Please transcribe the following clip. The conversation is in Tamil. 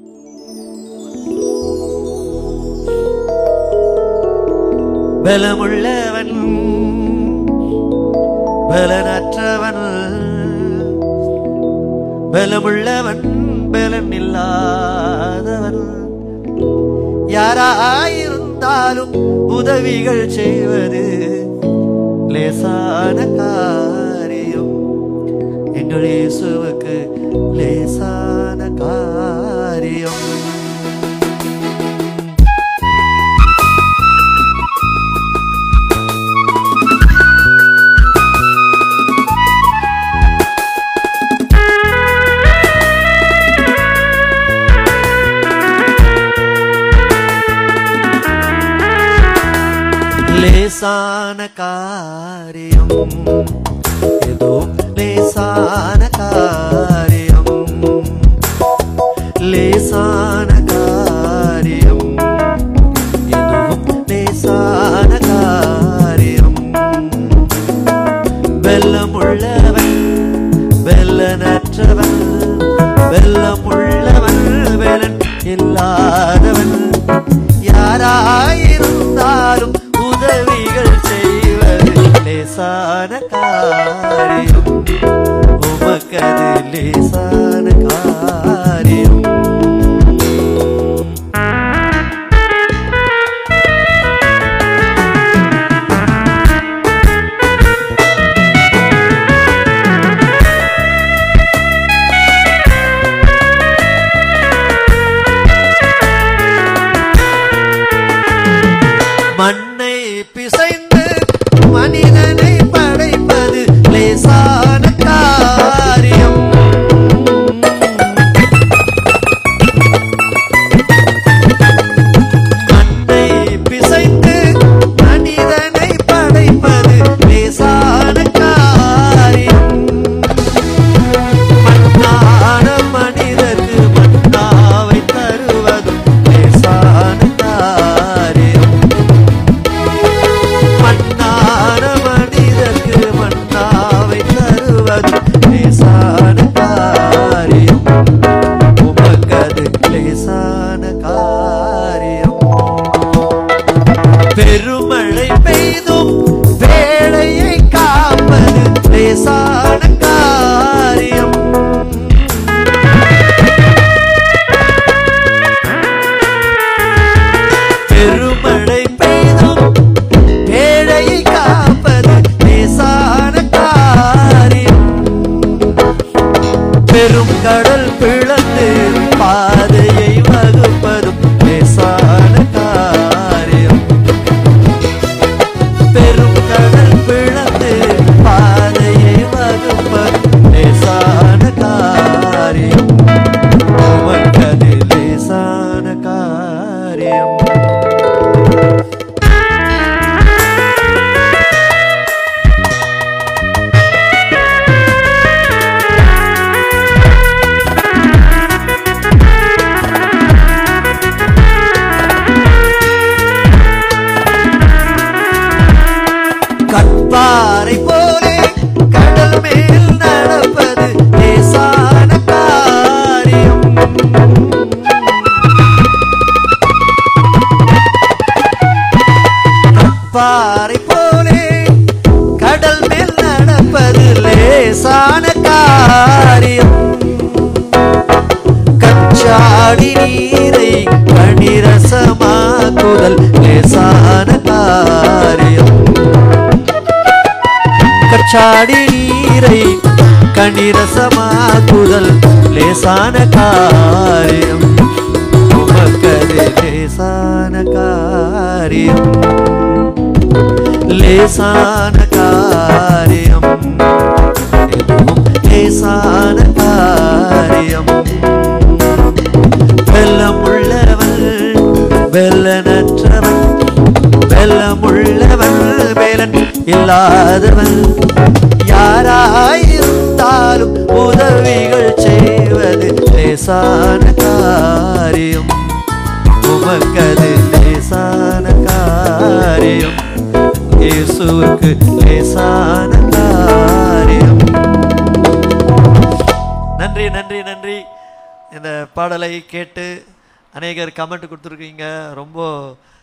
பலமுள்ளவன் பலனற்றவன் பலமுள்ளவன் பலன் இல்லாதவன் யாராயிருந்தாலும் உதவிகள் செய்வது லேசான காரியம் எங்கள் இயேசுவுக்கு லேசான காரியம் லேசான காரியம் ஏதோ லேசான காரியம் லேசான காரியம் ஏதோ லேசான காரியம் வெள்ளமுள்ளவன் வெள்ளனற்றவன் வெள்ளமுள்ளவன் வெள்ளன் இல்லாதவன் யாராயிருந்தாலும் உதவிகள் செய்வது லேசான காரியம் உமக்கது லேசான காரியம் மண்ணை பிசைந்து மனிதனை படைப்பது லேசான காரியம் மண்ணை பிசைந்து மனிதனை படைப்பது லேசான காரியம் மண்ணான மனிதருக்கு மண்ணாவை தருவதும் லேசான காரியம் மண்ணான மனிதருக்கு மண்ணாவை தருவதும் லேசான காரியம் உமக்கது லேசான காரியம் பெருமழை பெய்தும் வேளையை காப்பது லேசான காரியம் பெருமழை பெய்தும் வேளையை காப்பது லேசான காரியம் பெரும் கடல் பிளந்து பாதையை வகுப்பதும் லேசான காரியம் பெரும் கடல் பிளந்து பாதையை வகுப்பதும் லேசான காரியம் உமக்கது லேசான காரியம் கற்பாறை போலே கடல் மேல் நடப்பது லேசான காரியம் கற்பாறை போலே கடல் மேல் நடப்பது லேசான காரியம் கச்சாடி நீரை கணிரசமாக்குதல் லேசான காரியம் கச்சாடி நீரை கணிரசமாக்குதல் லேசான காரியம் உமக்கது லேசான காரியம் லேசான காரியம் எதுவும் லேசான காரியம் வெள்ளமுள்ளவன் வெள்ளனற்றவன் வெள்ளமுள்ளவன் வேலன் இல்லாதவன் யாராயிருந்தாலும் உதவிகள் செய்வது லேசான காரியம் உமக்கது லேசான காரியம் இயேசுவுக்கு லேசான காரியம் நன்றி நன்றி நன்றி இந்த பாடலை கேட்டு அநேகர் கமெண்ட் கொடுத்துருக்கீங்க ரொம்ப